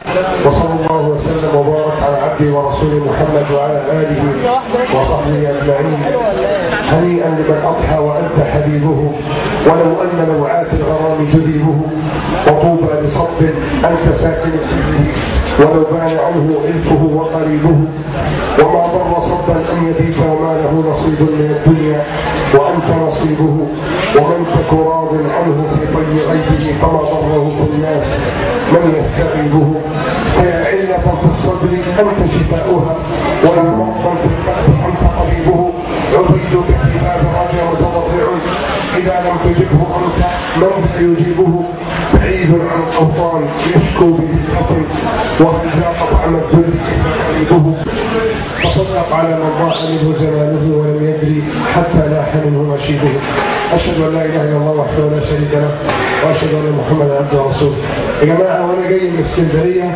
وصلى الله وسلم وبارك على عبده ورسوله محمد وعلى اله وصحبه اجمعين هنيئا لمن اضحى وانت حبيبه ولو ان نوعات الغرام تذيبه وطوبى لصب انت ساكن فيه ولو بان عنه الفه وقريبه وما ضر صبا ان يبيت وما له نصيب من الدنيا وانت نصيبه ومن تك راض عنه في طي غيبه فما ضره في الناس من يستغيبه فيا علة في الصدر أنت شفاؤها ولا مرضا في القلب أنت طبيبه عبيدك في باب رجا متضرع إذا لم تجبه أنت من ذا يجيبه بعيد عن الأوطان يشكو بذلة وهل ذاق طعم الذل قريبه فصدق على من ضاع منه زمانه ولم يدري حتى لاح منه نشيده أشهد أن لا إله إلا الله وحده لا شريك له وأشهد أن محمدا عبده ورسوله يا جماعة وأنا جاي من اسكندرية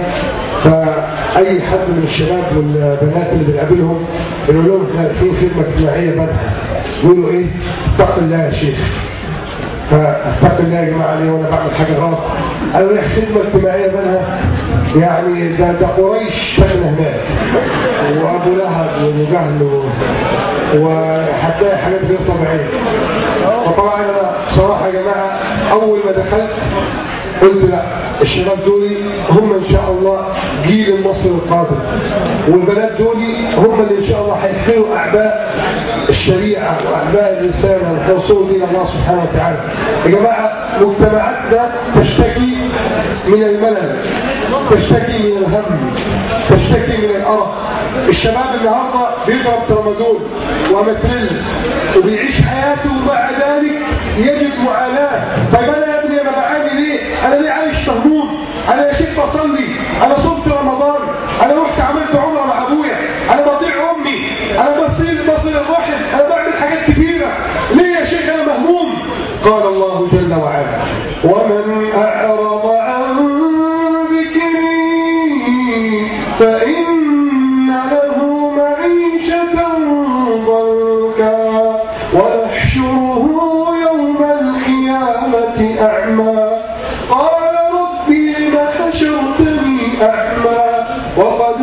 فأي حد من الشباب والبنات اللي بنقابلهم بنقول لهم احنا في خدمة اجتماعية بدها يقولوا إيه؟ اتق الله يا شيخ فاتق الله يا جماعه ليه وانا بعمل حاجه غلط قالوا لي خدمه اجتماعيه منها يعني ده ده قريش ساكنه هناك وابو لهب وابو جهل و... وهتلاقي حاجات غير طبيعيه وطبعا انا بصراحه يا جماعه اول ما دخلت قلت لا الشباب دول هم ان شاء الله جيل المصري القادم والبنات دول هم اللي ان شاء الله هيحملوا اعباء الشريعه واعباء الرساله وحصول دين الله سبحانه وتعالى يا جماعه مجتمعاتنا تشتكي من الملل تشتكي من الهم تشتكي من الارق الشباب النهارده بيضرب ترامادول ومتريل وبيعيش حياته ومع ذلك يجد معاناه طيب انا يا ابني انا بعاني ليه؟ انا ليه عايش مهموم؟ انا يا شيخ بصلي انا صمت رمضان انا رحت عملت عمره مع ابويا انا بطيع امي انا بصير بصل الرحم انا بعمل حاجات كثيره ليه يا شيخ انا مهموم؟ قال الله جل وعلا ومن اعرض عن ذكري فان له معيشه ضنكا ونحشره يوم القيامه اعمى قال رب لم حشرتني أعمى وقد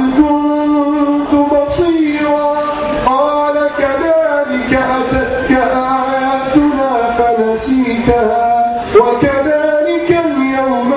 كنت بصيرا قال كذلك أتتك آياتنا فنسيتها وكذلك اليوم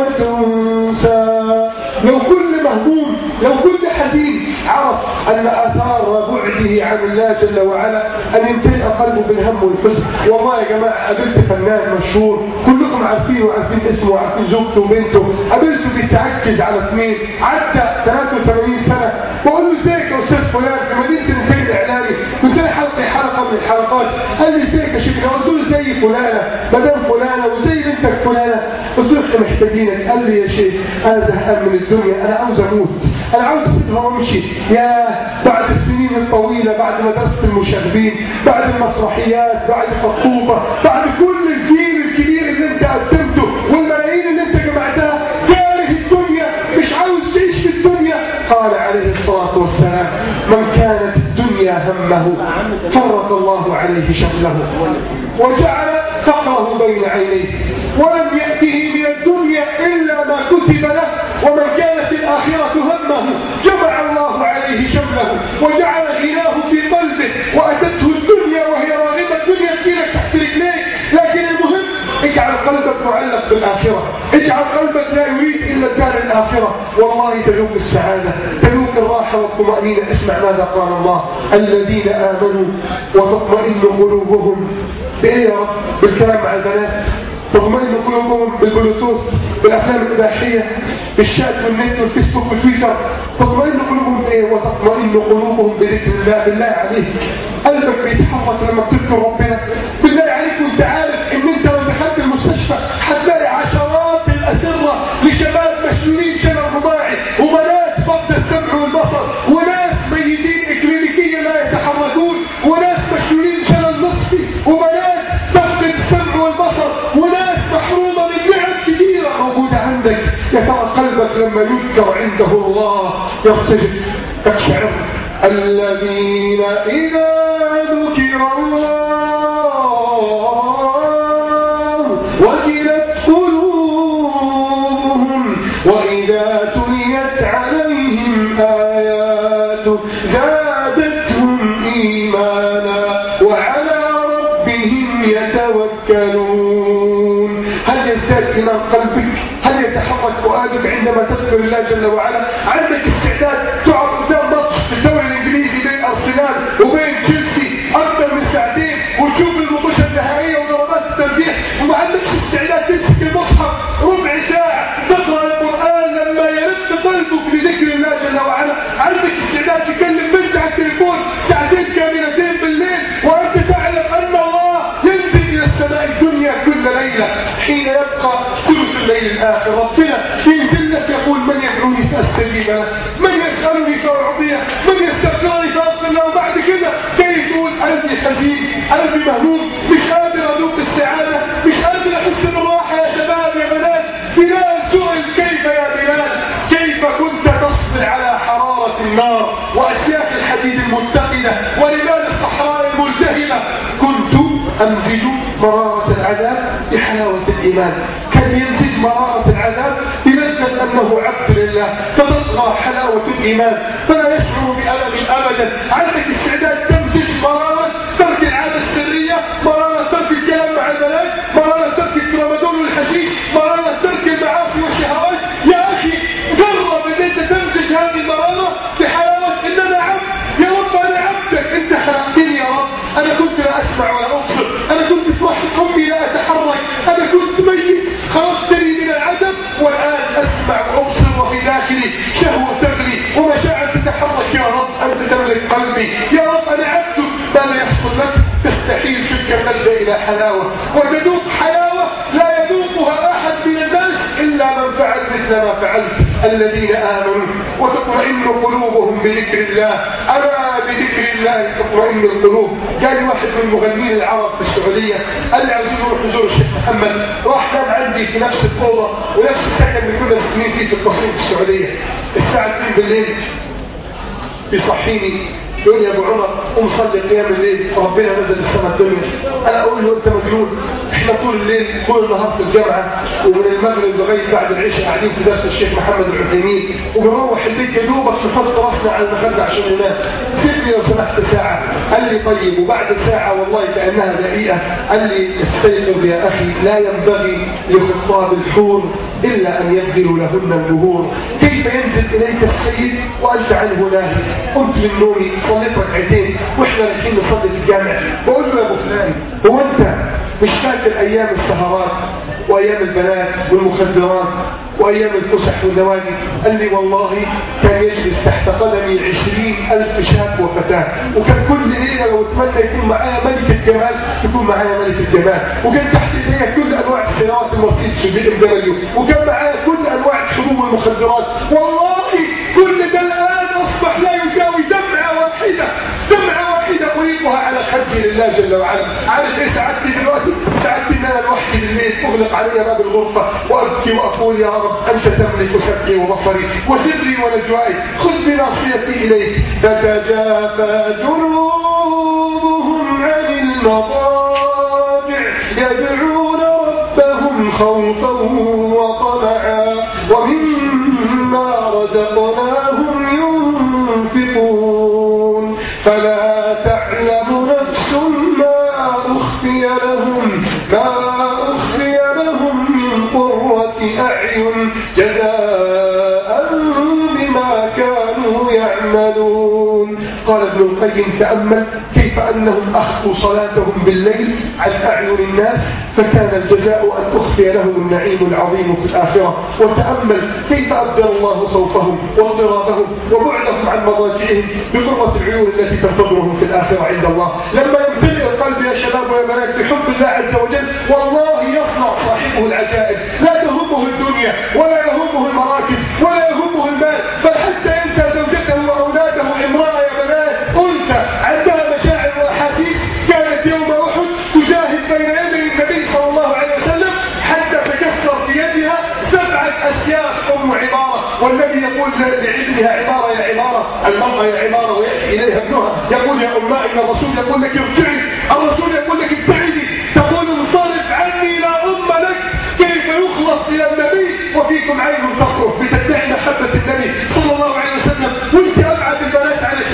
تنسى لو كل مهموم لو كل حزين عرف أن آثار بعده عن الله جل وعلا أن يمتلئ قلبه بالهم والحزن والله يا جماعة قابلت فنان مشهور كلكم عارفينه وعارفين اسمه وعارفين زوجته وبنته قابلته بيتعكز على اثنين عدى 83 سنة بقول له ازيك يا أستاذ فلان في مدينة الإنتاج الإعلامي كنت أنا حلقة حلقة من الحلقات قال لي ازيك يا شيخ قلت له زي فلانة مدام فلانة وزي بنتك فلانة قلت له احنا محتاجينك قال لي يا شيخ أنا زهقان من الدنيا أنا عاوز أموت أنا عاوز أسيبها وأمشي يا بعد السنين الطويلة بعد مدرسة المشاغبين بعد المسرحيات بعد فطوطة بعد كل الجيل الكبير اللي انت قدمته والملايين اللي انت جمعتها كاره الدنيا مش عاوز تعيش في الدنيا قال عليه الصلاة والسلام من كانت الدنيا همه فرق الله عليه شغله وجعل فقره بين عينيه ولم يأته من الدنيا إلا ما كتب له ومن كانت الآخرة همه جمع الله عليه شمله وجعل غناه في قلبه وأتته الدنيا وهي راغبة الدنيا تجيلك تحت رجليك لكن المهم اجعل قلبك معلق بالآخرة اجعل قلبك لا يريد إلا الدار الآخرة والله تذوق السعادة تذوق الراحة والطمأنينة اسمع ماذا قال الله الذين آمنوا وتطمئن قلوبهم بإيه يا رب بالكلام مع البنات تطمئن قلوبهم بالبلوتوث بالافلام الاباحيه بالشات والنت والفيسبوك والتويتر تطمئن قلوبهم بايه وتطمئن قلوبهم بذكر الله بالله عليك قلبك بيتحرك لما بتذكر ربنا بالله عليك وانت عارف ان انت لو دخلت المستشفى هتلاقي عشرات الاسره لشباب مشلولين شلل رباعي وبنات فقد السمع والبصر وناس ميتين اكلينيكيا لا يتحركون وناس مشلولين شلل نصفي وبنات فقد السمع والبصر وناس محرومه من نعم كثيره موجوده عندك يا ترى قلبك لما يذكر عنده الله يرتجف يقشعر الذين اذا ذكر الله وجلت قلوبهم واذا تليت آمنوا زادتهم إيمانا وعلى ربهم يتوكلون هل يزداد إيمان قلبك هل يتحرك فؤادك عندما تذكر الله جل وعلا عندك استعداد تقعد قدام ماتش في الدوري الانجليزي بين ارسنال وبين تشيلسي اكثر من ساعتين وتشوف المباشره النهائيه وضربات الترجيح وما عندكش استعداد تمسك المصحف ربع ساعه تقرا القران لما يرد قلبك لذكر الله جل وعلا عندك استعداد تكلم بنت على التليفون ساعتين كاملتين بالليل وانت تعلم ان الله ينزل الى السماء الدنيا كل ليله حين يبقى ثلث الليل الاخر ربنا ينزل لك يقول من يدعوني فاستجيب له من يسالني فاعطيه من يستغفرني فاغفر له وبعد كده جاي تقول قلبي حزين قلبي مهموم مش قادر اذوق السعاده مش قادر احس بالراحه يا شباب يا بنات بلال سئل كيف يا بلال كيف كنت تصبر على حراره النار واسياف الحديد المتقده ورمال الصحراء الملتهبه كنت امزج مراره العذاب بحلاوه الايمان كان يمزج مراره العذاب بلذه انه عبد لله فتطغى حلاوه الايمان فلا يشعر بالم ابدا عندك استعداد تمزج مراره ترك العاده السريه مراره ترك الكلام مع البنات مراره ترك الترامادول والحشيش مراره ترك المعاصي والشهوات يا اخي جرب ان انت تمزج هذه المراره بحلاوه ان انا عبد يا رب انا عبدك انت خلقتني يا رب انا كنت لا اسمع ولا ابصر انا كنت في رحم امي لا اتحرك انا كنت ميت خلقتني من العدم والان اسمع وابصر وفي داخلي شهوه تغلي ومشاعر تتحرك يا رب انت تملك قلبي يا رب انا عبدك ماذا يحصل لك تستحيل تلك الملجا الى حلاوه وتذوق حلاوه لا يذوقها احد من الناس الا من فعل مثل ما فعلت الذين امنوا وتطمئن قلوبهم بذكر الله الا بذكر الله تطمئن القلوب قال واحد من مغنين العرب في السعوديه قال لي عاوزين نروح نزور الشيخ محمد راح نام عندي في نفس الاوضه ونفس السكن اللي كنا ساكنين فيه في التصريف في السعوديه الساعه 2 بالليل يصحيني يقول لي يا ابو عمر قوم صلي قيام الليل ربنا نزل السماء الدنيا انا اقول له انت مجنون احنا طول الليل طول النهار في الجامعه ومن المغرب لغايه بعد العشاء قاعدين في درس الشيخ محمد العثيمين وبنروح البيت يا دوبك نحط راسنا على المخده عشان ننام سيبني لو سمحت ساعه قال لي طيب وبعد ساعه والله كانها دقيقه قال لي استيقظ يا اخي لا ينبغي لخطاب الحور الا ان يبذلوا لهن النهور كيف ينزل اليك السيد وانت عنه ناهي قمت من نومي صليت ركعتين واحنا رايحين نصلي في الجامع بقول له يا ابو فلان هو انت مش فاكر ايام السهرات وايام البنات والمخدرات وايام الفسح والنوادي قال لي والله كان يجلس تحت قدمي عشرين الف شاب وفتاه وكان كل ليله لو اتمنى يكون معايا ملك الجمال يكون معايا ملك الجمال وكان تحت ايديا كل انواع السيارات المرسيدس والبي ام دبليو وكان معايا كل انواع الحبوب والمخدرات والله كل ده الان اصبح لا يساوي دمعه واحده دمعه واحده اريقها على خدي لله جل وعلا عارف ايه سعادتي دلوقتي سعادتي ان انا لوحدي بالليل اغلق علي باب الغرفه وابكي واقول يا رب انت تملك سمعي وبصري وسري ونجوائي خذ بناصيتي اليك تتجافى جنوبهم عن المضاجع يدعون ربهم خوفا وطمعا ومما رزقناهم ينفقون فلا تعلم نفس ما أخفي لهم ما أخفي لهم من قرة أعين جزاء بما كانوا يعملون قال ابن القيم تأمل كيف أنهم أخفوا صلاتهم بالليل عن أعين الناس فكان الجزاء أن أخفي لهم النعيم العظيم في الآخرة وتأمل كيف أبدل الله خوفهم واضطرابهم وبعدهم عن مضاجعهم بقرة العيون التي تنتظرهم في الآخرة عند الله لما يمتلئ القلب يا شباب ويا بنات بحب الله عز وجل والله يصنع صاحبه العجائب لا تهمه الدنيا ولا يهمه المراكز ولا يهمه المال بل حتى ينسى زوجته وأولاده امرأة يا بنات أنثى عندها مشاعر وأحاسيس كانت يوم أحد تجاهد بين يدي النبي صلى الله عليه وسلم حتى تكسر في يدها سبعة أسياف أم عمارة والنبي يقول لابنها عمارة يا عمارة المرأة يا عمارة ويأتي إليها ابنها يقول يا أماء إن الرسول يقول لك ارجعي الرسول يقول لك ابتعدي تقول انصرف عني لا أم لك كيف يخلص إلى النبي وفيكم عين تصرف بتدعي محبة النبي صلى الله عليه وسلم وانت أبعد البنات عن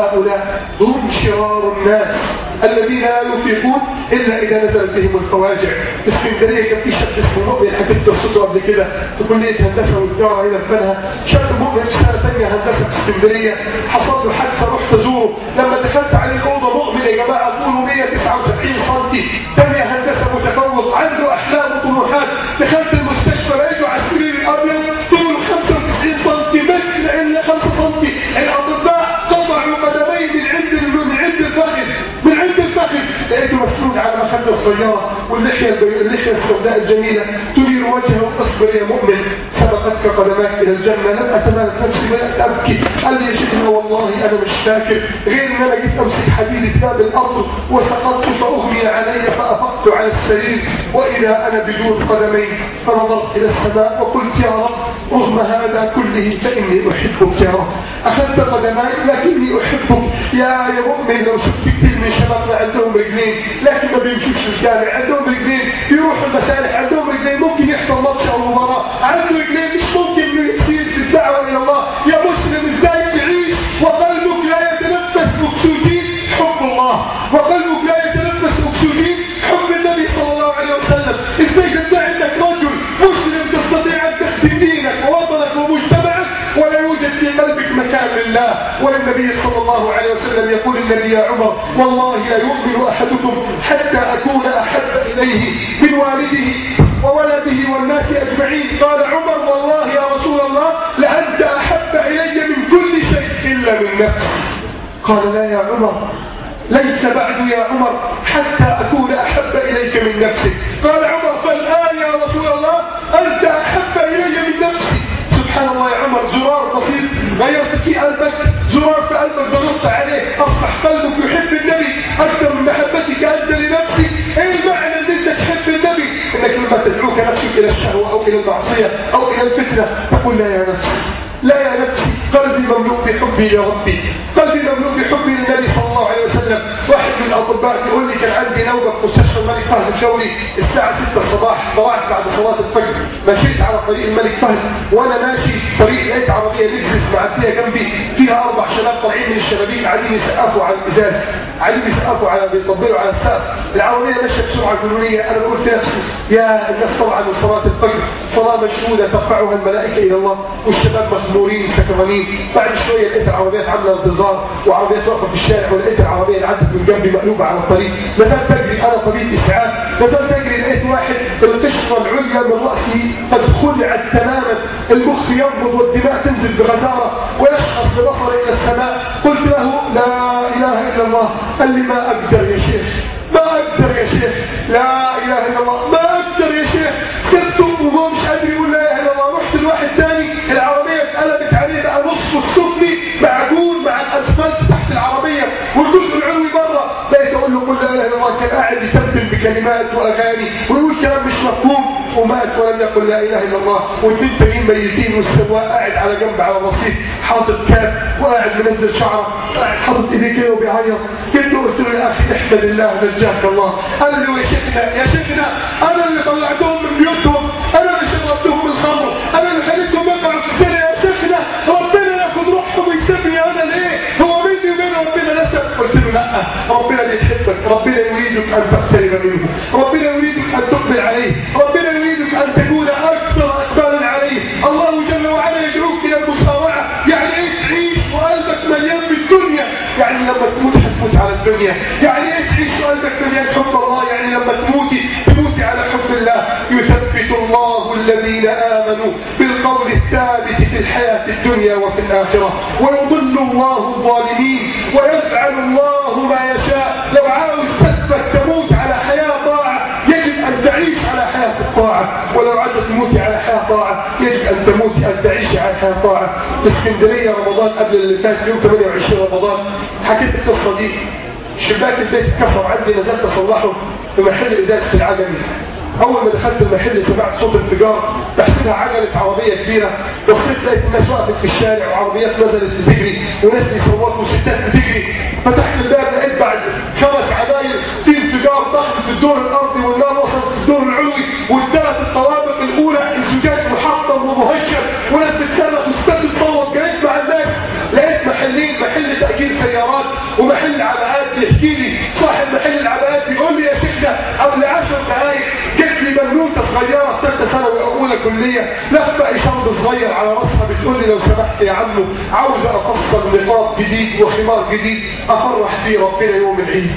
هؤلاء هم شرار الناس الذين لا يفيقون إلا إذا نزلت بهم الفواجع في اسكندرية كان في شاب اسمه مؤمن حكيت قصته قبل كده في كلية هندسة والتجارة هنا في بنها شاب مؤمن في سنة ثانية هندسة في اسكندرية حصل له حادثة رحت أزوره لما دخلت عليه الأوضة مؤمن يا جماعة طوله 179 سم ثانية هندسة متفوق عنده أحلام وطموحات دخلت المستشفى لقيته على السرير الأبيض طوله 95 سم متر إلا 5 سم الأطباء قطعوا قدميه من عند من عند الفخذ من عند الفخذ لقيته مسنود على مخدة السيارة واللحية البي... اللحية السوداء الجميلة تدير وجهه اصبر يا مؤمن سبقتك قدماك إلى الجنة لم أتمالك نفسي بدأت أبكي قال لي يا شيخنا والله أنا مش فاكر غير إن أنا جيت أمسك حديد باب الأرض وسقطت فأغمي علي فأفقت على السرير وإذا أنا بدون قدمين فنظرت إلى السماء وقلت يا رب رغم هذا كله فإني أحبك يا رب أخذت قدماي لكني أحبك يا يا مؤمن لو شفت كثير من شبابنا عندهم رجلين لكن ما بيمشوش في الجامع عندهم رجلين بيروحوا المسارح عندهم رجلين ممكن يحصل ماتش أو مباراة عنده رجلين مش ممكن انه يسير في الدعوة إلى الله يا مسلم ازاي تعيش وقلبك لا يتنفس أكسجين حب الله وقلبك لا يتنفس أكسجين حب النبي صلى الله عليه وسلم ازاي تدعي انك رجل مسلم تستطيع ان تخدم دينك ووطنك ومجتمعك ولا يوجد في قلبك مكان لله والنبي صلى الله عليه وسلم يقول النبي يا عمر والله لا يؤمن احدكم حتى اكون احب اليه من والده وولده والناس اجمعين قال عمر والله يا رسول الله لانت احب الي من كل شيء الا من نفسي قال لا يا عمر ليس بعد يا عمر حتى أكون أحب إليك من نفسك قال عمر فالآن يا رسول الله أنت أحب إلي من نفسي سبحان الله يا عمر زرار بسيط غيرت في قلبك زرار في قلبك ضغطت عليه أصبح قلبك يحب النبي أكثر من محبتك أنت لنفسك إيه المعنى أن أنت تحب النبي إنك لما تدعوك نفسك إلى الشهوة أو إلى المعصية أو إلى الفتنة تقول لا يا نفسي لا يا نفسي قلبي مملوء بحبي لربي قلبي مملوء بحبي للنبي صلى الله عليه وسلم واحد من الاطباء بيقول لي كان عندي نوبه في مستشفى الملك فهد الجولي الساعه 6 الصباح طلعت بعد صلاه الفجر مشيت على طريق الملك فهد وانا ماشي طريق لقيت عربيه لكزس معديه جنبي فيها اربع شباب طالعين من الشبابيك قاعدين يسقفوا على الازاز قاعدين يسقفوا على بيطبلوا على السقف العربيه ماشيه بسرعه جنونيه انا بقول في نفسي يا الناس طبعا من صلاه الفجر صلاه مشهوده ترفعها الملائكه الى الله والشباب مخمورين سكرانين بعد شويه لقيت العربيات عامله انتظار وعربيات واقفه في الشارع ولقيت العربيه اللي عدت من جنبي مقلوبه على الطريق نزلت اجري انا طبيب اسعاف نزلت اجري لقيت واحد القشره العليا من راسه قد خلعت تماما المخ ينبض والدماء تنزل بغزاره ويشخص ببصره الى السماء قلت له لا اله الا الله قال لي ما اقدر يا شيخ ما اقدر يا شيخ لا اله الا الله ما اقدر يا شيخ سبته وهو مش قادر يقول لا اله الا الله رحت لواحد ثاني العربيه اتقلبت عليه بقى نصف السفلي معجون مع الاسفلت تحت العربيه والجزء العلوي بره بقيت اقول له قل لا اله الا الله كان قاعد يتبل بكلمات واغاني ويقول كلام مش مفهوم ومات ولم يقل لا اله الا الله واثنين تانيين ميتين والسواق قاعد على جنب على الرصيف حاطط كاب وقاعد منزل شعره قاعد حاطط ايديه كده وبيعيط جيت قلت له يا اخي احمد الله نجاك الله قال لي يا شيخنا يا شيخنا انا اللي طلعتهم من بيوتهم انا اللي شربتهم الخمر انا اللي خليتهم يقعوا في الزنا يا شيخنا ربنا ياخد روحهم ويسيبني انا ليه هو مني ومن ربنا نسب قلت له لا ربنا بيحبك ربنا يريدك ان تقترب منه ربنا يريدك ان تقبل عليه ربنا يريدك ان تكون اكثر اقبالا عليه الله جل وعلا يدعوك الى المسارعه يعني ايه تعيش وقلبك مليان بالدنيا يعني لما تموت هتموت على الدنيا يعني ايه تعيش وقلبك مليان حب الله يعني لما تموتي تموتي على حب الله يثبت الله الذين امنوا بالقول الثابت في الحياه الدنيا وفي الاخره ويضل الله الظالمين ويفعل الله ما يشاء لو عاوز تثبت تموت على حياه طاعه يجب ان تعيش على حياه الطاعه ولو عاوز تموتي على حياه طاعه يجب ان تموتي ان تعيشي على حياه طاعه في اسكندريه رمضان قبل اللي فات يوم 28 رمضان حكيت القصه دي شباك البيت اتكسر عندي نزلت اصلحه في محل ازازه العجمي اول ما دخلت المحل سمعت صوت انفجار بحسبها عجله عربيه كبيره بصيت لقيت الناس وقفت في الشارع وعربيات نزلت بتجري وناس بيصوتوا وستات بتجري فتحت الباب لقيت بعد خمس عماير في انفجار ضخم في الدور الارضي والنار وصلت في الدور العلوي والثلاث الطوابق الاولى الزجاج محطم ومهجر وناس بتصرخ وستات بتصوت جريت مع الناس لقيت محلين محل تاجير سيارات ومحل عباءات بيحكي لي صاحب محل العباءات بيقول لي يا شيخنا قبل 10 دقائق جت لي بنوته صغيره في ثالثه ثانوي او اولى كليه لفه شرب صغير على راسها بتقول لي لو سمحت يا عمو عاوزه افصل نقاب جديد وخمار جديد افرح فيه ربنا يوم العيد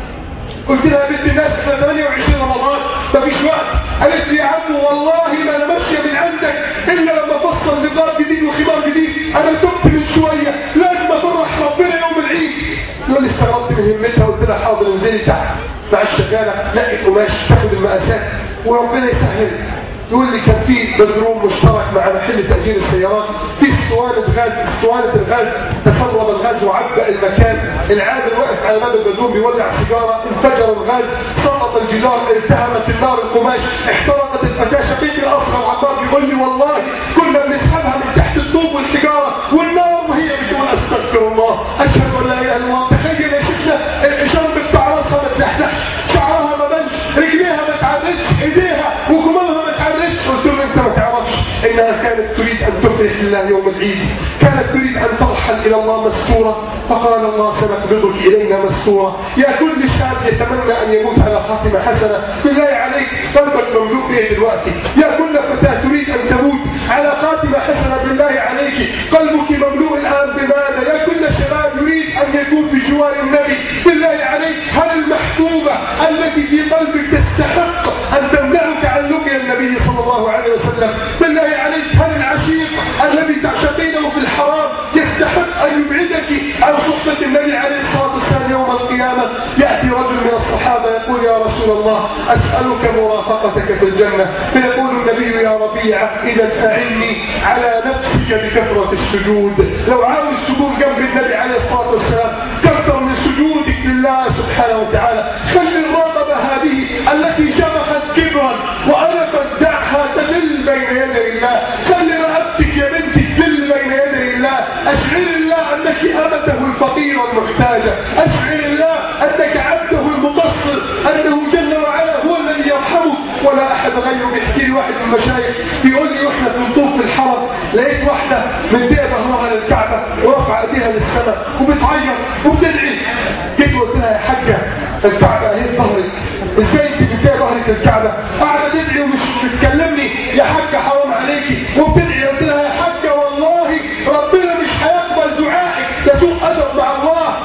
قلت لها بنت الناس احنا 28 رمضان مفيش وقت قالت لي يا عم والله ما انا ماشيه من عندك الا لما افصل نقاب جديد وخمار جديد انا تبت من شويه لازم افرح ربنا يوم العيد يقول لي استغربت من همتها قلت لها حاضر انزلي تحت مع الشغاله نقي القماش تاخد المقاسات وربنا يسهل يقول لي كان في بدروم مشترك مع محل تأجير السيارات في اسطوانة غاز اسطوانة الغاز تسرب الغاز وعبأ المكان العامل واقف على باب البدروم بيولع سيجارة انفجر الغاز سقط الجدار التهمت النار القماش احترقت الفتاة شقيق الأصغر عبار بيقول لي والله كنا بنسحبها من تحت الطوب والحجارة والنار وهي بتقول استغفر الله اشهد ان لا اله الا الله تخيل يا شيخنا شربت بعراسها ما تلحلحش شعرها ما بنش رجليها ما تعرقش ايديها وكمالها ما تعرقش قلت له انت ما تعرفش انها كانت تريد ان تفرح لله يوم العيد كانت تريد ان ترحل الى الله مستوره فقال الله سنقبضك الينا مستوره يا كل شاب يتمنى ان يموت على خاتمه حسنه بالله عليك قلبك مملوء ايه دلوقتي يا كل فتاه تريد ان تموت على خاتمه حسنه بالله عليك قلبك مملوء الان بماذا يا كل شباب يريد ان يكون في جوار النبي بالله عليك هل المحبوبه التي في قلبك تستحق ان تمنعك عن لقيا النبي صلى الله عليه وسلم بالله عليك هل العشيق الذي تعشقينه في الحرام يستحق ان يبعدك عن صحبه النبي عليه الصلاه والسلام يوم القيامه ياتي رجل من الصحابه يقول يا رسول الله اسالك مرافقتك في الجنه فيقول النبي يا ربيعه اذا اعني على نفسك بكثره السجود لو عاوز تكون جنب النبي عليه الصلاه والسلام كثر من سجودك لله سبحانه وتعالى خلي الرقبه هذه التي شبخت كبرا وألفت دعها تذل بين يدي الله خلي رقبتك يا بنتي تذل بين يدي الله اشعر الله انك امته الفقيره المحتاجه اشعر الله انك عبده المقصر انه جل وعلا هو الذي يرحمك ولا احد غيره بيحكي لي واحد من المشايخ بيقول لي واحنا بنطوف في الحرم لقيت واحده مديه ظهرها للكعبه ورافعه ايديها للسماء وبتعيط وبتدعي جيت قلت لها يا حاجه الكعبه اهي في ظهرك ازاي انت مديه ظهرك للكعبه قاعده تدعي ومش بتكلمني يا حاجه حرام عليكي وبتدعي قلت لها يا حاجه والله ربنا مش هيقبل دعائك ده سوء ادب مع الله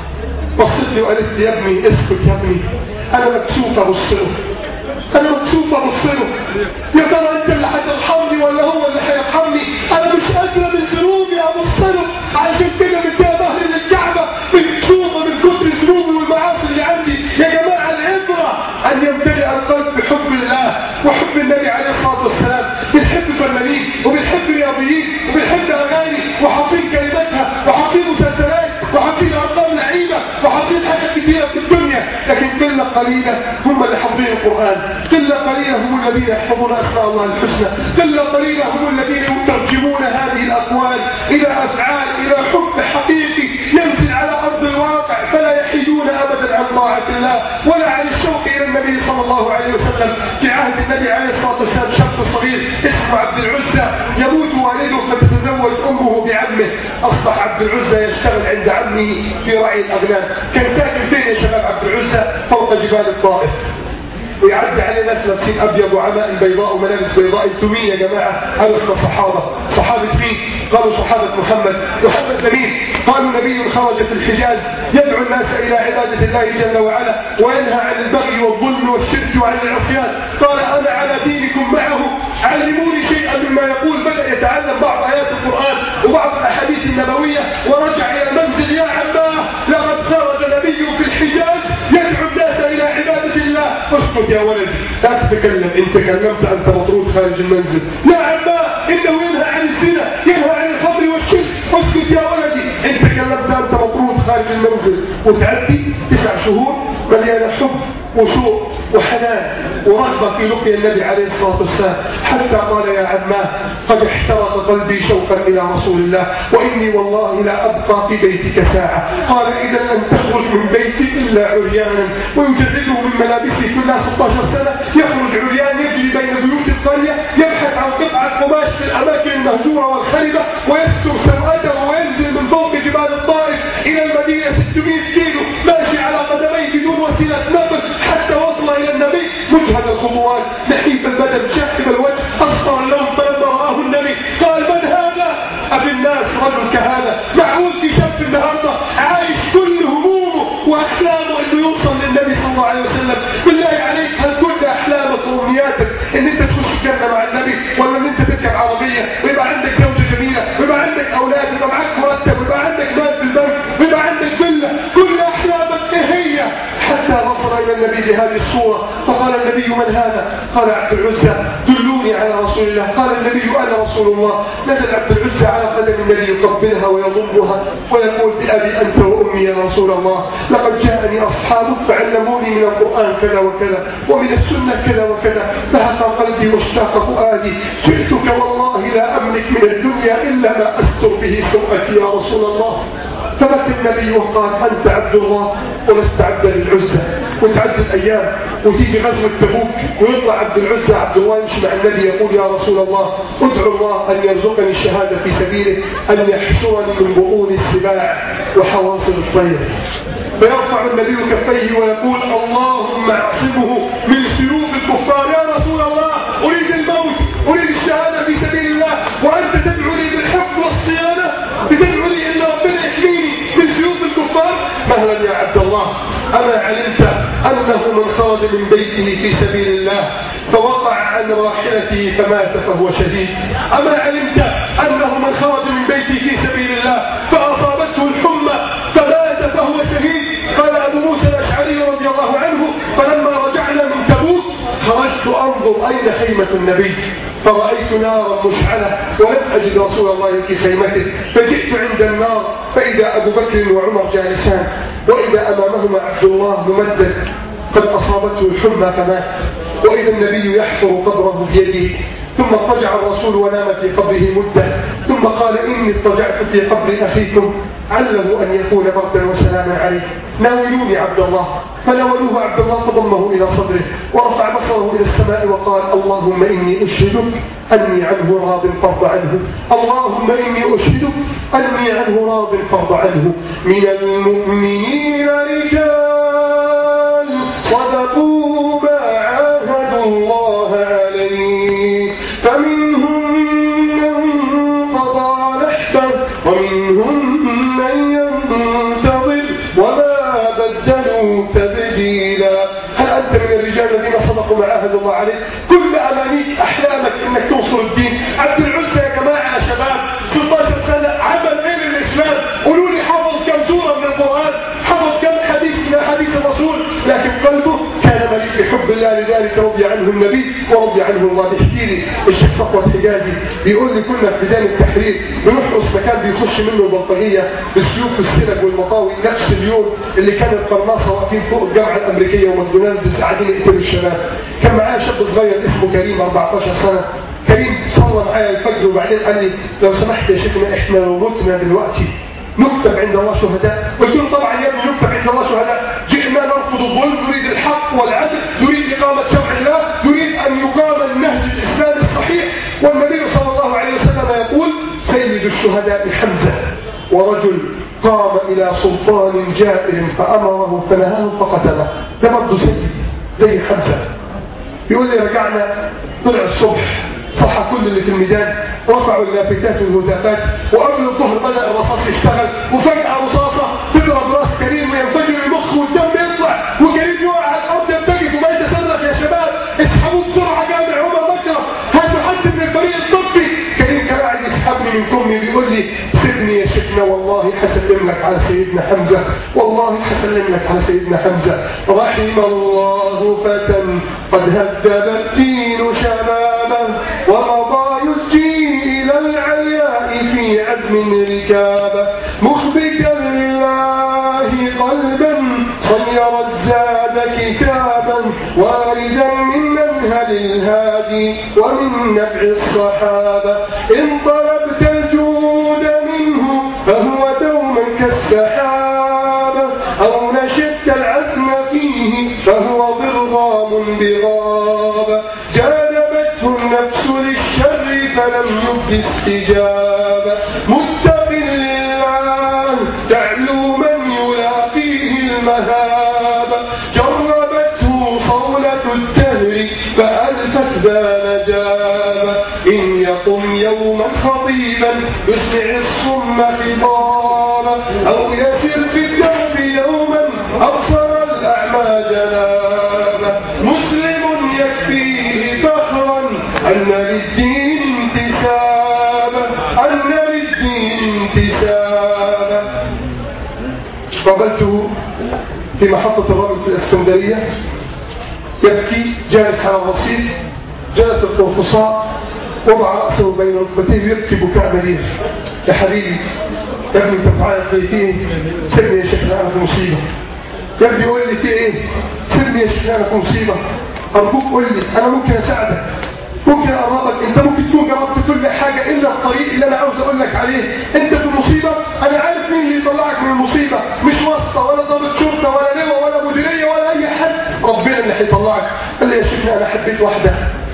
بصت لي وقالت لي يا ابني اسكت يا ابني انا مكسوفه ابص له انا مكسوفه ابص له يا ترى انت اللي هترحمني ولا هو اللي هيرحمني انا مش قادره من ذنوبي ابص له علشان كده مديها ظهري للكعبه مكسوفه من كتر ذنوبي والمعاصي اللي عندي يا جماعه العبره ان يمتلئ القلب بحب الله وحب النبي عليه الصلاه والسلام بنحب فنانين وبنحب رياضيين وبنحب اغاني وحافظين كلماتها وحافظين مسلسلات وحافظين ارقام لعيبه وحافظين حاجات كثيره في الدنيا لكن قله قليله هم اللي حافظين القران قله قليله هم الذين يحفظون اسماء الله الحسنى قله قليله هم الذين يترجمون هذه الاقوال الى افعال الى حب حقيقي ينزل على ارض الواقع فلا يحيدون ابدا عن طاعه الله ولا عن الشوق الى النبي صلى الله عليه وسلم في عهد النبي عليه الصلاه والسلام شاب صغير اسمه عبد العزى يموت والده فتتزوج امه بعمه اصبح عبد العزى يشتغل عند عمه في رعي الاغنام كان ساكن فين يا شباب عبد العزى فوق جبال الطائف ويعدي عليه ناس لابسين ابيض وعمائم بيضاء وملابس بيضاء انتم مين يا جماعه؟ قالوا احنا صحابه، صحابه مين؟ قالوا صحابه محمد، محمد مين؟ قالوا نبي خرج في الحجاز يدعو الناس الى عباده الله جل وعلا وينهى عن البغي والظلم والشرك وعن العصيان، قال انا على دينكم معه علموني شيئا مما يقول بدا يتعلم بعض ايات القران وبعض الاحاديث النبويه ورجع الى المنزل يا عماه لقد خرج نبي في الحجاز يدعو الناس الى عباده الله اسكت يا ولدي لا تتكلم ان تكلمت انت مطرود خارج المنزل يا عماه انه ينهى عن الزنا ينهى عن الخمر والشرك اسكت يا ولدي ان تكلمت انت مطرود خارج المنزل وتعدي تسع شهور مليانه حب وشوق وحنان ورغبة في لقي النبي عليه الصلاة والسلام حتى قال يا عماه قد احترق قلبي شوقا إلى رسول الله وإني والله لا أبقى في بيتك ساعة قال إذا لن تخرج من بيتي إلا عريانا ويجرده من ملابسه كلها 16 سنة يخرج عريان يجري بين بيوت القرية يبحث عن قطعة قماش في الأماكن المهجورة والخربة ويستر سوءته وينزل من فوق جبال الطائف إلى المدينة 600 600 كيلو ماشي على قدميه بدون وسيلة نقل حتى وصل إلى النبي مجهد الخطوات نحيف البدن شاحب الوجه أصفر اللون فلما رآه النبي قال من هذا أبي الناس رجل كهذا معقول في شاب النهاردة عايش كل همومه وأحلامه أنه يوصل للنبي صلى الله عليه وسلم بالله عليك هل كل أحلامك وأمنياتك أن أنت تخش الجنة مع النبي ولا أن أنت تركب عربية ويبقى عندك زوجة جميلة ويبقى عندك أولاد ويبقى معاك مرتب ويبقى عندك مال في البنك ويبقى عندك فيلا كل أحلامك إيه هي حتى وصل إلى النبي بهذه الصورة فقال النبي من هذا قال عبد العزى دلوني على رسول الله قال النبي أنا رسول الله نزل عبد العزى على قدم النبي يقبلها ويضمها ويقول بأبي أنت وأمي يا رسول الله لقد جاءني أصحابك فعلموني من القرآن كذا وكذا ومن السنة كذا وكذا فهق قلبي واشتاق فؤادي جئتك والله لا أملك من الدنيا إلا ما أستر به سوءتي يا رسول الله فبكى النبي وقال أنت عبد الله ولست عبدا للعزة وتعدي الأيام وتيجي غزوة تبوك ويطلع عبد العزة عبد الله يمشي مع النبي يقول يا رسول الله ادعو الله أن يرزقني الشهادة في سبيله أن يحشرني من بطون السباع وحواصل الطير فيرفع النبي كفيه ويقول اللهم اعصمه من سيوف الكفار يا رسول الله أريد الموت أريد الشهادة في سبيل الله وأنت تدعو لي بالحفظ والصيانة بتدعو لي أن ربنا يحميني من سيوف الكفار مهلا يا عبد الله أما علمت أنه من خرج من بيته في سبيل الله فوقع عن راحلته فمات فهو شهيد أما علمت أنه من خرج من بيته في سبيل الله فأصابته الحمى فمات فهو شهيد قال أبو موسى الأشعري رضي الله عنه فلما رجعنا من تبوك خرجت أنظر أين خيمة النبي فرأيت نارا مشعلة ولم أجد رسول الله في خيمته فجئت عند النار فإذا أبو بكر وعمر جالسان وإذا أمامهما عبد الله ممدد قد أصابته الحمى فمات وإذا النبي يحفر قبره بيده ثم اضطجع الرسول ونام في قبره مدة ثم قال إني اضطجعت في قبر أخيكم علموا أن يكون بردا وسلاما عليه ناولوني عبد الله فناولوه عبد الله فضمه إلى صدره ورفع بصره إلى السماء وقال اللهم إني أشهدك أني عنه راض فرض عنه اللهم إني أشهدك أني عنه راض فرض عنه من المؤمنين رجال صدقوا ما عاهدوا الله عليه فمنهم من قضى نحبه ومنهم من ينتظر وما بدلوا تبديلا هل أنت من الرجال الذين صدقوا ما عاهدوا الله عليه كل أمانيك أحلامك إنك توصل الدين عبد العزة يا جماعة يا شباب 16 سنة عمل إيه للإسلام قولوا لي حفظ كم سورة من القرآن حفظ كم حديث من حديث الرسول لكن قلبه كان مليء بحب الله لذلك رضي عنه النبي ورضي عنه الله بيحكي لي الشيخ صفوة الحجازي بيقول لي كنا في ميدان التحرير بنحرس مكان بيخش منه البلطجية بالسيوف والسلك والمطاوي نفس اليوم اللي كان القرناصة واقفين فوق الجامعة الأمريكية وماكدونالدز قاعدين يقتلوا الشباب كان معايا شاب صغير اسمه كريم 14 سنة كريم صلى معايا الفجر وبعدين قال لي لو سمحت يا شيخنا احنا لو متنا دلوقتي نكتب عند الله شهداء قلت له طبعا يا ابني نكتب عند الله شهداء جئنا نرفض الظلم نريد الحق والعدل نريد إقامة شرع الله نريد أن يقام النهج الإسلامي الصحيح والنبي صلى الله عليه وسلم يقول سيد الشهداء حمزة ورجل قام إلى سلطان جائر فأمره فنهاه فقتله ده برضه سيد زي حمزة يقول لي رجعنا طلع الصبح صح كل اللي في الميدان رفعوا اللافتات والهتافات وقبل الظهر بدأ الرصاص يشتغل وفجأة رصاصة تضرب راس كريم وينفجر المخ والدم يطلع وكريم يقع على الأرض يرتجف وما يتصرف يا شباب اسحبوه بسرعة جامع عمر بكرة هاتوا حد من الفريق الطبي كريم كان قاعد يسحبني من كمي بيقول لي سيبني يا شيخنا والله حسلم لك على سيدنا حمزة والله حسلم لك على سيدنا حمزة رحم الله فتى قد هذب الدين شبابا ومضى يسجي إلى العلياء في عزم ركابا مخبتا لله قلبا صير الزاد كتابا واردا من منهل الهادي ومن نبع الصحابة إن طلبت الجود منه فهو دوما كالسحابة أو نشدت العزم فيه فهو ضرغام بغابة جانبته النفس للشر فلم يبد استجابة متق لله تعلو من يلاقي المهاب جربته صولة الدهر فألفت ذا نجاب إن يقم يوما خطيبا يسمع الصم خطابا أو يسر في الدرب يوما أبصر الأعمى جنابا مسلم يكفيه فخرا أن للدين انتسابا أن للدين انتسابا قابلته في محطة الرمل في الاسكندرية يبكي جالس على الرصيف جلس القرفصاء وضع رأسه بين ركبتيه يبكي بكاء مليح يا حبيبي يا ابني انت تعالى في ايه سيبني يا شيخ انا في مصيبه يا ابني قول لي في ايه سيبني يا شيخ انا في مصيبه ارجوك قول لي انا ممكن اساعدك ممكن اقربك انت ممكن تكون جربت كل حاجه الا الطريق اللي انا عاوز اقول لك عليه انت في مصيبه انا عارف مين اللي يطلعك من المصيبه مش واسطه ولا ضابط شرطه ولا لواء ولا مديريه ولا اي حد ربنا اللي هيطلعك قال لي يا شيخنا انا حبيت واحده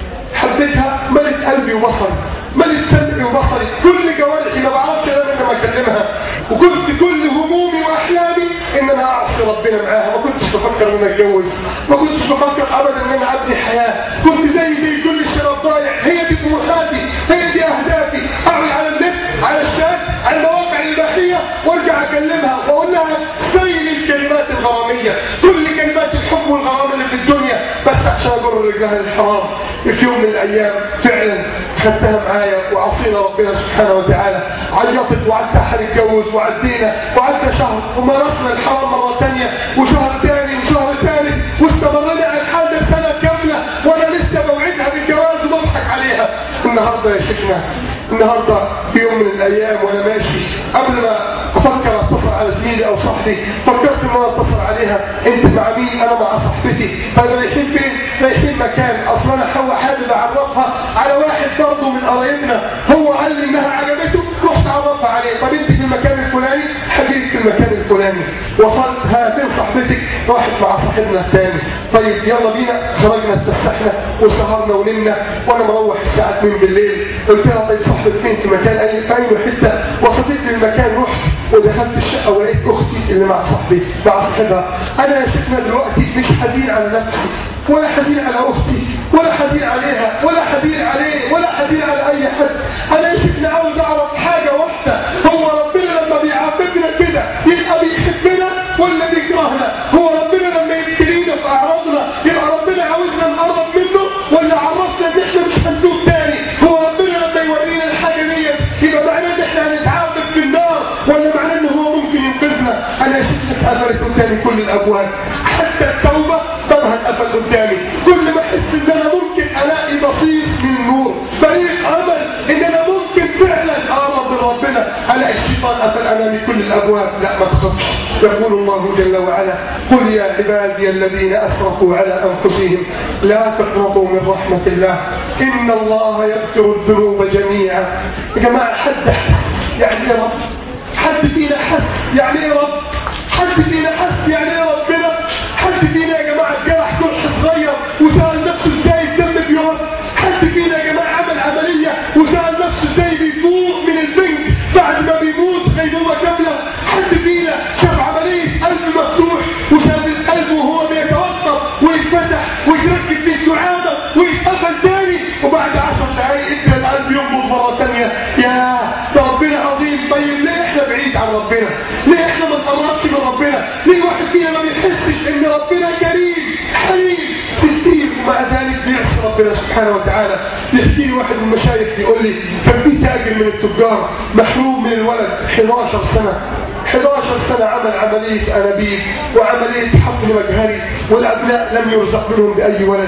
حبيتها ملت قلبي وبصري ملت سمعي وبصري كل جوارحي ما بعرفش انا لما اكلمها وكنت كل همومي واحلامي ان انا اعصي ربنا معاها ما كنتش بفكر ان انا اتجوز ما كنتش بفكر ابدا ان انا ابني حياه كنت زي زي كل الشباب ضايع هي دي طموحاتي هي دي اهدافي اعمل على النت على الشات على المواقع الاباحيه وارجع اكلمها واقول لها زي الكلمات الغراميه كل كلمات الحب والغرام اللي في الدنيا بس عشان اجر رجلها للحرام في يوم من الايام فعلا خدتها معايا وعصينا ربنا سبحانه وتعالى عيطت وقعدت هنتجوز وعدينا وعدى شهر ومارسنا الحرام مره ثانيه وشهر ثاني وشهر ثالث واستمرنا على الحال ده سنه كامله وانا لسه بوعدها بالجواز وبضحك عليها النهارده يا شيخنا النهارده في يوم من الايام وانا ماشي قبل ما افكر اتصل على زميلي او صاحبي فكرت ان انا اتصل عليها انت مع مين انا مع صاحبتي طيب رايحين فين رايحين مكان اصلا انا حوا حابب اعرفها على واحد برضه من قرايبنا هو قال لي انها عجبته رحت اعرفها عليه طب انت في المكان الفلاني حبيبي في المكان الفلاني وصلت ها فين صاحبتك راحت مع صاحبنا الثاني طيب يلا بينا خرجنا اتفسحنا وسهرنا ونمنا وانا مروح الساعه 2 بالليل قلت لها طيب صاحبك فين في مكان اي في اي حته وصلت لي المكان رحت ودخلت الشقه ولقيت اختي اللي مع صاحبي مع صاحبها انا يا شيخنا دلوقتي مش حزين على نفسي ولا حزين على اختي ولا حزين عليها ولا حزين عليه ولا حزين على اي حد انا يا شيخنا عاوز اعرف حاجه واحده هو ربنا لما بيعاقبنا كده يبقى بيحبنا ولا بيكرهنا هو ربنا لما يبتلينا في اعراضنا يبقى ربنا عاوزنا نقرب منه ولا عرفنا ان احنا مش هنتوب تاني هو ربنا لما يورينا الحاجه ديت يبقى معناه ان احنا هنتعاقب في النار ولا معناه ان هو ممكن ينقذنا انا يا شيخنا اتقفلت قدامي كل الابواب حتى التوبه بابها اتقفل قدامي كل ما احس ان انا ممكن الاقي بصير من نور فريق امل ان انا ممكن فعلا اقرب من ربنا الاقي الشيطان قفل امامي كل الابواب لا ما تخافش يقول الله جل وعلا قل يا عبادي الذين اسرفوا على انفسهم لا تقنطوا من رحمه الله ان الله يغفر الذنوب جميعا يا جماعه حد حس يعني ايه رب حد فينا حس يعني ايه رب حد فينا حس يعني ايه ربنا حد فينا يا جماعه جرح جرح صغير وسال نفسه ازاي الدم بيقف حد فينا يا جماعه عمل عمليه وسال نفسه ازاي بيفوق من البنك بعد ما بيموت غيبوبه كامله حد فينا شاف عمليه قلب مفتوح وشاف القلب وهو بيتوقف ويتفتح ويتركب فيه سعاده ويتقفل تاني وبعد عشر دقايق انت القلب ينبض مره ثانيه يا ده ربنا عظيم طيب ليه احنا بعيد عن ربنا ليه احنا ما نقربش من ربنا ليه واحد فينا ما بيحسش ان ربنا كريم حليم ستير ومع ذلك بيعصي ربنا سبحانه وتعالى يحكي لي واحد من المشايخ يقول لي كان في تاجر من التجار محروم من الولد 11 سنه 11 سنة عمل عملية أنابيب وعملية حقن مجهري والأبناء لم يرزق منهم بأي ولد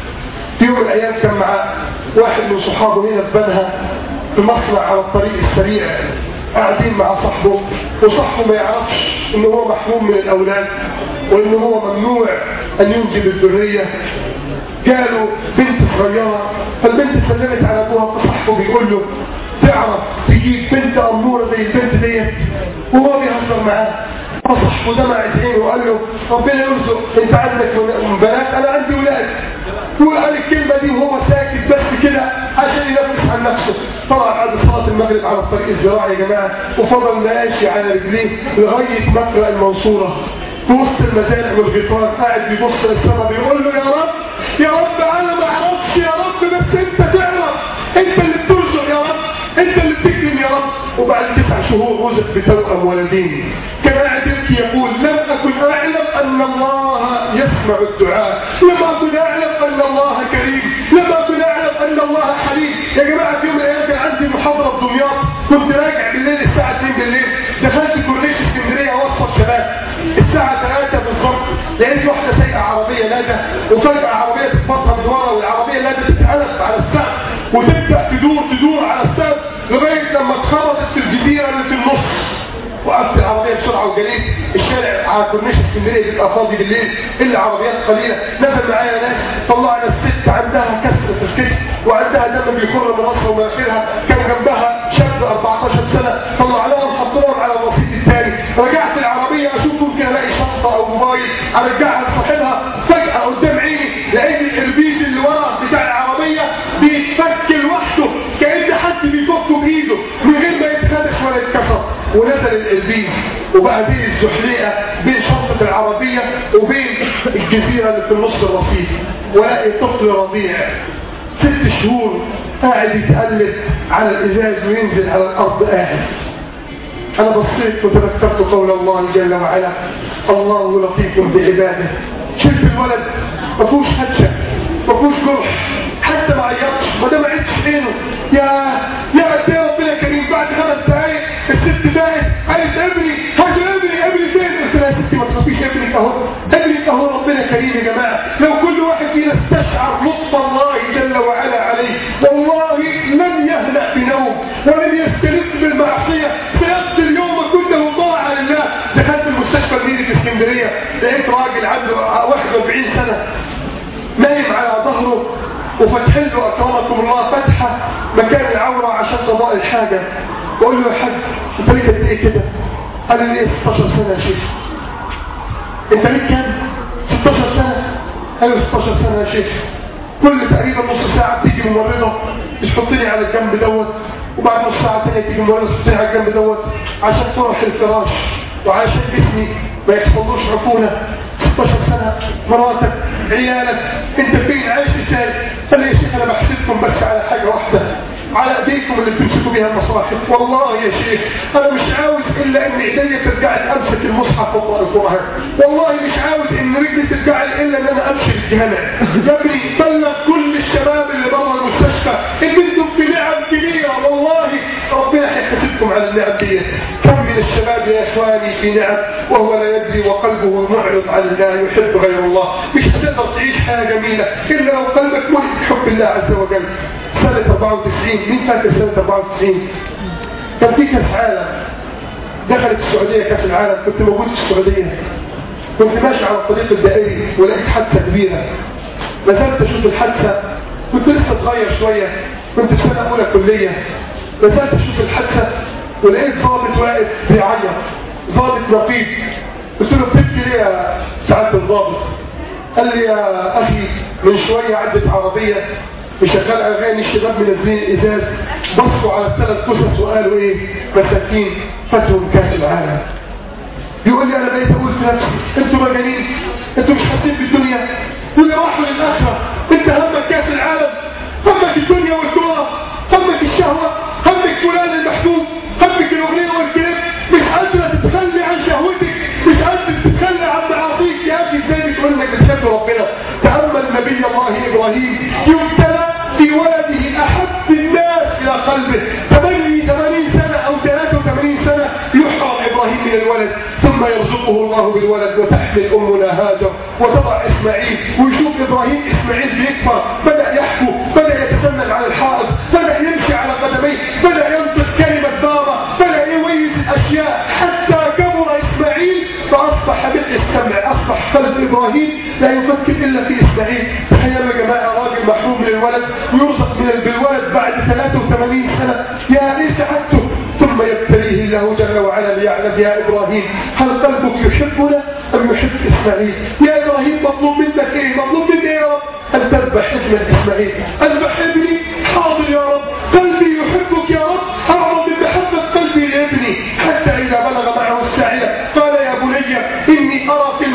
في يوم من الأيام كان مع واحد من صحابه هنا في بنها في مصنع على الطريق السريع قاعدين مع صاحبه وصاحبه ما يعرفش ان هو محروم من الاولاد وان هو ممنوع ان ينجب الذريه جاله بنت صغيره فالبنت سلمت على ابوها فصاحبه بيقول له تعرف تجيب بنت اموره زي البنت ديت وهو بيهزر معاه فصاحبه دمع عينه وقال له ربنا يرزق انت عندك بنات انا عندي ولاد وقال الكلمة دي وهو ساكت بس كده عشان ينفس عن نفسه طلع بعد صلاة المغرب على الطريق الزراعي يا جماعة وفضل ماشي على رجليه لغاية مقرأ المنصورة في وسط المزارع والغيطان قاعد بيبص للسماء بيقول له يا رب يا رب انا ما اعرفش يا رب بس انت تعرف انت اللي بترزق يا رب انت اللي بتكرم يا رب وبعد تسع شهور رزق بتوأم ولدين كان قاعد يبكي يقول لم اكن اعلم ان الله يسمع الدعاء لم اكن اعلم ان الله كريم لم اكن اعلم ان الله حليم يا جماعه في يوم من الايام كان عندي محاضره في دمياط كنت راجع بالليل الساعه 2 بالليل دخلت كورنيش اسكندريه وسط شباب الساعه 3 بالظبط لقيت واحده سايقه عربيه لاده وفجاه عربيه تتفطر من ورا والعربيه لاده تتقلب على السقف وتبدا تدور تدور على السقف لغايه لما اتخبطت في الجزيره اللي في النص وقفت العربية بسرعة وجريت الشارع على كورنيش اسكندرية بيبقى فاضي بالليل إلا عربيات قليلة نزل معايا ناس طلعنا الست عندها كسر في الكتف وعندها دم بيخر من راسها ومناخيرها كان جنبها شاب 14 سنة طلعناهم حطوهم على الرصيد الثاني رجعت العربية أشوف ممكن ألاقي شنطة أو موبايل أرجعها لصاحبها فجأة قدام عيني لقيت الإربيز اللي ورا بتاع العربية بيتفك لوحده كأن حد بيفكه بإيده من غير ما يتخدش ولا يتكسر ونزل الإربيز وبقى دي الزحليقة بين شنطة العربية وبين الجزيرة اللي في النص الرصيف ولاقي طفل رضيع ست شهور قاعد يتقلب على الإزاز وينزل على الأرض قاعد أنا بصيت وتذكرت قول الله جل وعلا الله لطيف بعباده شفت الولد ما فيهوش هجة ما فيهوش جرح حتى ما عيطش ما ده ما عيطش عينه يا يا قد ايه ربنا كريم بعد خمس دقايق الست دقايق قالت ابني هاجر ابني ابني فين قلت لها يا ستي ما تخافيش ابنك اهو ابنك اهو ربنا كريم يا جماعه لو كل واحد فينا استشعر لطف الله جل وعلا عليه والله لن يهنأ بنوم ولن يستلذ بالمعصيه سيقضي اليوم كله طاعه لله دخلت المستشفى الميري في اسكندريه لقيت راجل عنده 41 سنه نايم على ظهره وفتح له اكرمكم الله فتحه مكان العوره عشان قضاء الحاجه بقول له يا حاج انت ليه قد ايه كده؟ قال لي 16 سنه يا شيخ انت ليك كام؟ 16 سنه قال لي 16 سنه يا شيخ كل تقريبا نص ساعه بتيجي ممرضه تحطني على الجنب دوت وبعد نص ساعه ثانيه تيجي ممرضه تحطني على الجنب دوت عشان فرح الفراش وعشان جسمي ما يحصلوش عفونه 16 سنة مراتك عيالك انت فين عايش ازاي قال لي يا شيخ انا بحسدكم بس على حاجة واحدة على ايديكم اللي بتمسكوا بيها المصاحف والله يا شيخ انا مش عاوز الا ان ايديا ترجع لي امسك المصحف واقرا القران والله مش عاوز ان رجلي ترجع لي الا ان انا امشي الجامع يا ابني بلغ كل الشباب اللي بره المستشفى ان انتم في نعم كبيره والله ربنا هيحاسبكم على النعم دي كم من الشباب يا اخواني في نعم وهو لا يدري وقلبه معرض عن الله يحب غير الله مش هتقدر تعيش حياه جميله الا لو قلبك ملك بحب الله عز وجل سنه 94 مين فاكر سنه 94 كان في كاس عالم دخلت السعوديه كاس العالم كنت موجود في السعوديه كنت ماشي على الطريق الدائري ولقيت حادثه كبيره نزلت اشوف الحادثه كنت لسه صغير شويه كنت في سنه اولى كليه نزلت اشوف الحادثه ولقيت ضابط واقف بيعيط ضابط نقيب قلت له بتبكي ليه يا سعاده الضابط قال لي يا اخي من شويه عدت عربيه مشغل اغاني الشباب منزلين الازاز بصوا على الثلاث قصص وقالوا ايه مساكين فاتهم كاس العالم يقول لي انا بقيت اقول في نفسي انتوا مجانين انتوا مش حاسين بالدنيا واللي راحوا للاخره انت همك كاس العالم همك الدنيا والكره همك الشهوه همك فلان المحبوب همك الاغنيه والكلام مش قادره تتخلي عن شهوتك مش قادره تتخلى عن معاصيك يا اخي ازاي بتقول انك بتحب ربنا تامل نبي الله ابراهيم يبتلى في ولده احب الناس الى قلبه 80 سنه او 83 سنه يحرم ابراهيم من الولد ثم يرزقه الله بالولد وتحمل امنا هاجر وتضع اسماعيل ويشوف ابراهيم اسماعيل بيكبر بدا يحكو بدا يتسنن على الحائط بدا يمشي على قدميه بدا ينطق كلمه بابا بدا يميز الاشياء حتى كبر اسماعيل فاصبح بالسمع اصبح قلب ابراهيم لا يفكر الا في اسماعيل تخيلوا يا جماعه راجل محروم من الولد ويرزق من بالولد بعد 83 سنه يا ليه سعادته ثم يبتليه الله جل وعلا ليعلم يا ابراهيم هل قلبك يحبنا ام يحب اسماعيل يا ابراهيم مطلوب منك ايه مطلوب مني يا رب ان تذبح ابن اسماعيل اذبح ابني حاضر يا رب قلبي يحبك يا رب اعظم من محبه قلبي لابني حتى اذا بلغ معه الساعيه قال يا بني اني ارى في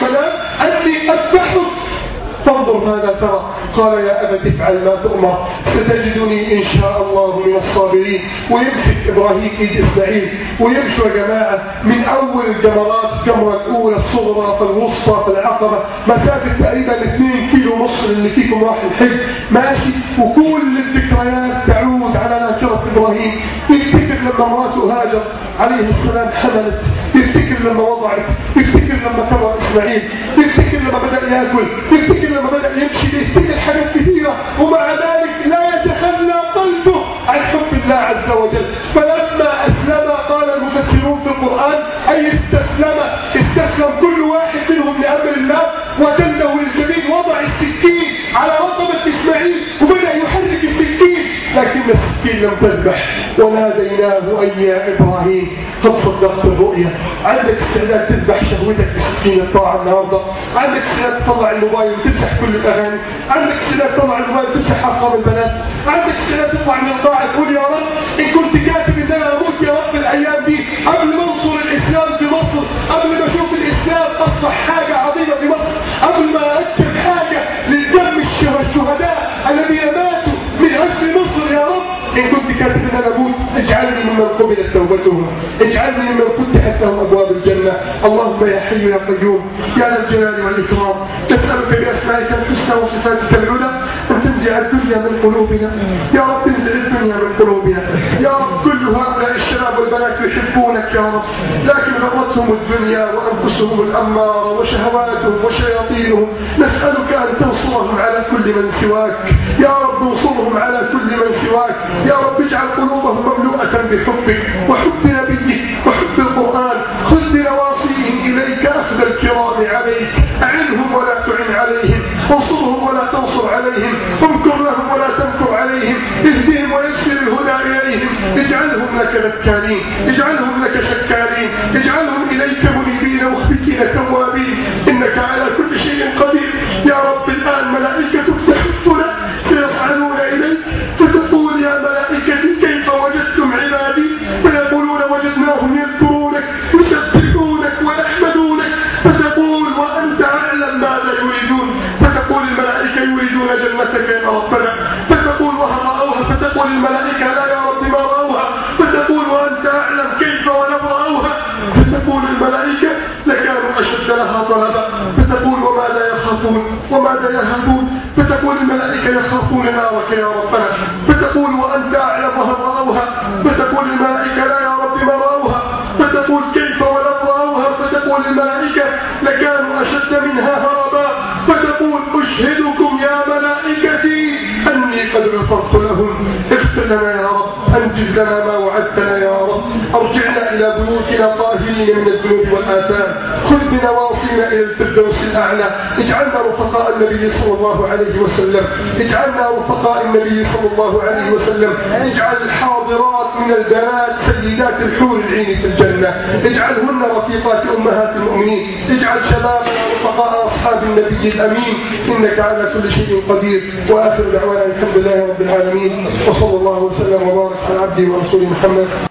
أني أذبحك فانظر ماذا ترى قال يا أبت افعل ما تؤمر ستجدني إن شاء الله من الصابرين ويمسك إبراهيم إيد إسماعيل ويمشوا يا جماعة من أول الجمرات الجمرة الأولى الصغرى فالوسطى فالعقبة مسافة تقريبا 2 كيلو ونص اللي فيكم راح الحج ماشي وكل الذكريات تعود على ذاكرة إبراهيم يفتكر لما مراته هاجر عليه السلام حملت يفتكر لما وضعت يفتكر لما كبر إسماعيل يفتكر لما بدأ يأكل يفتكر لما بدأ يمشي يفتكر حاجات كثيرة ومع ذلك لا يتخلى قلبه عن حب الله عز وجل فلما أسلم قال المفسرون في القرآن أي استسلم استسلم كل واحد منهم لأمر الله وجله الجميل وضع السكين على رقبة إسماعيل وبدأ يحرك السكين لكن السكين لم تذبح وناديناه أي يا إبراهيم قد صدقت الرؤيا عندك استعداد تذبح شهوتك بسكين الطاعة النهاردة عندك استعداد تطلع الموبايل وتمسح كل الأغاني عندك استعداد تطلع الموبايل وتمسح أرقام البنات عندك استعداد تطلع من القاعة تقول يا رب إن كنت كاتب إن أنا أموت يا رب الأيام دي قبل ما أنصر الإسلام في مصر قبل ما أشوف الإسلام أصبح حاجة عظيمة في مصر قبل ما أكتب حاجة للدم الشهداء الذين ماتوا من أجل مصر يا رب إن كنت كاتب أن أنا أموت اجعلني ممن قبلت توبتهم اجعلني ممن فتحت لهم أبواب الجنة اللهم يا حي يا قيوم يا ذا الجلال والإكرام نسألك بأسمائك الحسنى وصفاتك العلى أن تنزع الدنيا من قلوبنا يا رب انزع الدنيا من قلوبنا يا رب كل هؤلاء الشباب والبنات يحبونك يا رب لكن غرتهم الدنيا وأنفسهم الأمارة وشهواتهم وشياطينهم نسألك أن تنصرهم على كل من سواك يا رب انصرهم على كل من سواك يا رب اجعل قلوبهم مملوءة بحبك وحب نبيك وحب القرآن خذ بنواصيهم إليك أخذ الكرام عليك أعنهم ولا تعن عليهم انصرهم ولا تنصر عليهم امكر لهم ولا تمكر عليهم اهدهم ويسر الهدى إليهم اجعلهم لك ذكارين اجعلهم لك شكارين اجعلهم إليك منيبين مخبتين توابين إنك على كل شيء قدير يا رب الآن ملائكتك تحفنا فيصعدون إليك فتقول يا ملائكتي كيف وجدتم عبادي فيقولون وجدناهم يذكرونك يسبحونك ويحمدونك فتقول وأنت أعلم ماذا يريدون فتقول الملائكة يريدون جنتك يا ربنا فتقول وهل رأوها فتقول الملائكة لا يا رب ما رأوها فتقول وأنت أعلم كيف ولم رأوها فتقول الملائكة لكانوا أشد لها طلبا فتقول وماذا يخافون وماذا يهابون فتقول الملائكة يخافون نارك يا ربنا فتقول وأنت أعلم وهل رأوها فتقول الملائكة لا يا رب ما رأوها فتقول كيف ولم رأوها فتقول الملائكة لكانوا أشد منها هربا فتقول أشهدكم يا ملائكتي أني قد غفرت لهم اغفر لنا يا رب أنجز لنا ما وعدتنا يا رب أرجعنا إلى بيوتنا طاهرين من الذنوب والآثام خذ بنواصينا إلى الفردوس الأعلى اجعلنا رفقاء النبي صلى الله عليه وسلم اجعلنا رفقاء النبي صلى الله عليه وسلم اجعل الحاضرات من البنات سيدات الحور العين في الجنة اجعلهن رفيقات أمهات المؤمنين اجعل شبابنا رفقاء أصحاب النبي الأمين إنك على كل شيء قدير وآخر دعوانا الحمد لله رب العالمين وصلى الله وسلم وبارك على عبده ورسوله محمد